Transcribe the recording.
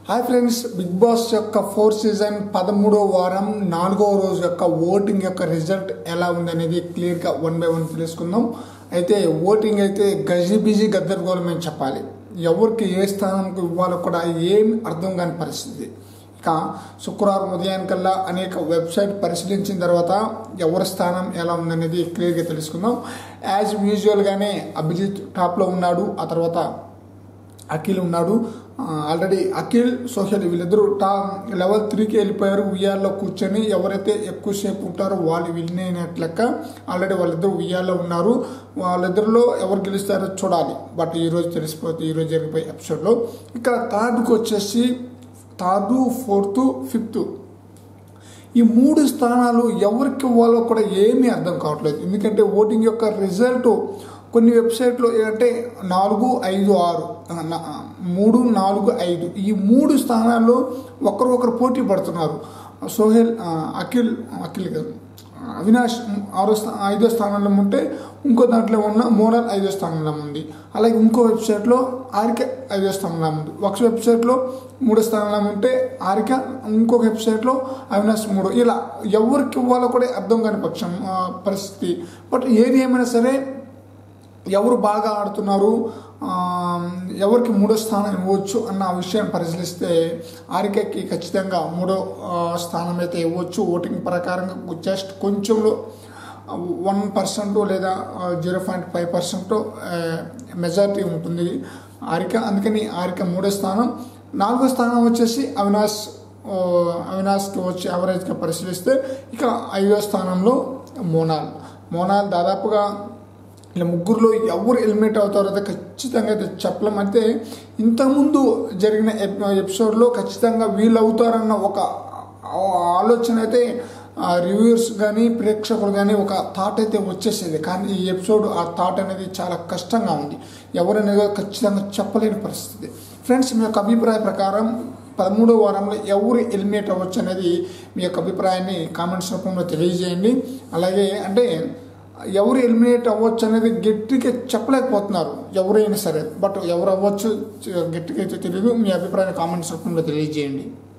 hi friends Big Boss యొక్క four season పదమూడో వారం నాలుగో రోజు యొక్క ఓటింగ్ యొక్క రిజల్ట్ ఎలా ఉందనేది క్లియర్గా వన్ బై వన్ తెలుసుకుందాం అయితే ఓటింగ్ అయితే గజిబిజి గద్దరగోళం అని చెప్పాలి ఎవరికి ఏ స్థానంకి ఇవ్వాలో కూడా ఏమి అర్థం కాని పరిస్థితి ఇక శుక్రవారం ఉదయానికల్లా అనేక వెబ్సైట్ పరిశీలించిన తర్వాత ఎవరి స్థానం ఎలా ఉందనేది క్లియర్గా తెలుసుకుందాం యాజ్ యూజువల్గానే అభిజిత్ టాప్లో ఉన్నాడు ఆ తర్వాత అఖిల్ ఉన్నాడు ఆల్రెడీ అఖిల్ సోహెల్ వీళ్ళిద్దరూ టా లెవెల్ త్రీకి వెళ్ళిపోయారు ఉయ్యాల్లో కూర్చొని ఎవరైతే ఎక్కువసేపు ఉంటారో వాళ్ళు విన్ అయినట్లు లెక్క ఆల్రెడీ వాళ్ళిద్దరు ఉయ్యాల్లో ఉన్నారు వాళ్ళిద్దరిలో ఎవరు గెలుస్తారో చూడాలి బట్ ఈరోజు తెలిసిపోతుంది ఈరోజు జరిగిపోయే ఎపిసోడ్లో ఇక్కడ థర్డ్కి వచ్చేసి థర్డ్ ఫోర్త్ ఫిఫ్త్ ఈ మూడు స్థానాలు ఎవరికి ఇవ్వాలో కూడా ఏమీ అర్థం కావట్లేదు ఎందుకంటే ఓటింగ్ యొక్క రిజల్ట్ కొన్ని వెబ్సైట్లో ఏంటంటే నాలుగు ఐదు ఆరు నా- మూడు నాలుగు ఐదు ఈ మూడు స్థానాల్లో ఒకరు ఒకరు పోటీ పడుతున్నారు సోహెల్ ఆ, అఖిల్ అఖిల్ కాదు అవినాష్ ఆరో స్థా ఐదో స్థానంలో ఉంటే ఇంకో దాంట్లో ఉన్న మోడల్ ఐదో స్థానంలో ఉంది అలాగే ఇంకో వెబ్సైట్లో ఆరిక ఐదో స్థానంలో ఉంది ఒక వెబ్సైట్లో మూడో స్థానంలో ఉంటే ఆరిక ఇంకొక వెబ్సైట్లో అవినాష్ మూడు ఇలా ఎవరికి ఇవ్వాలో కూడా అర్థం కాని పక్షం ఆ, పరిస్థితి బట్ ఏది ఏమైనా సరే ఎవరు బాగా ఆడుతున్నారు ఆ, ఎవరికి మూడో స్థానం ఇవ్వచ్చు అన్న విషయాన్ని పరిశీలిస్తే ఆరికకి ఖచ్చితంగా మూడో ఆ, స్థానం అయితే ఇవ్వచ్చు ఓటింగ్ ప్రకారంగా జస్ట్ కొంచెంలో వన్ పర్సెంట్ లేదా zero point five percent majority ఉంటుంది ఆరిక అందుకని ఆరిక మూడో స్థానం నాలుగో స్థానం వచ్చేసి అవినాష్ ఆ, అవినాష్కి వచ్చి యావరేజ్గా పరిశీలిస్తే ఇక ఐదో స్థానంలో మోనాల్ మోనాల్ దాదాపుగా ఇలా ముగ్గురులో ఎవరు ఎలిమినేట్ అవుతారో అయితే ఖచ్చితంగా అయితే చెప్పలేం అయితే ఇంతకుముందు జరిగిన ఎప్- ఎపిసోడ్లో ఖచ్చితంగా వీళ్ళు అవుతారన్న ఒక ఆ- ఆలోచన అయితే రివ్యూర్స్ కానీ ప్రేక్షకులు కానీ ఒక థాట్ అయితే వచ్చేసేది కానీ ఈ ఎపిసోడ్ ఆ థాట్ అనేది చాలా కష్టంగా ఉంది ఎవరనేది ఖచ్చితంగా చెప్పలేని పరిస్థితి ఫ్రెండ్స్ మీ యొక్క అభిప్రాయ ప్రకారం పదమూడో వారంలో ఎవరు ఎలిమినేట్ అవ్వచ్చు అనేది మీ యొక్క అభిప్రాయాన్ని కామెంట్స్ రూపంలో తెలియజేయండి అలాగే అంటే ఎవరు ఎలిమినేట్ అవ్వచ్చు అనేది గట్టిగా చెప్పలేకపోతున్నారు ఎవరైనా సరే బట్ ఎవరు అవ్వచ్చు గట్టిగా అయితే తెలియదు మీ అభిప్రాయాన్ని కామెంట్స్ రూపంలో తెలియజేయండి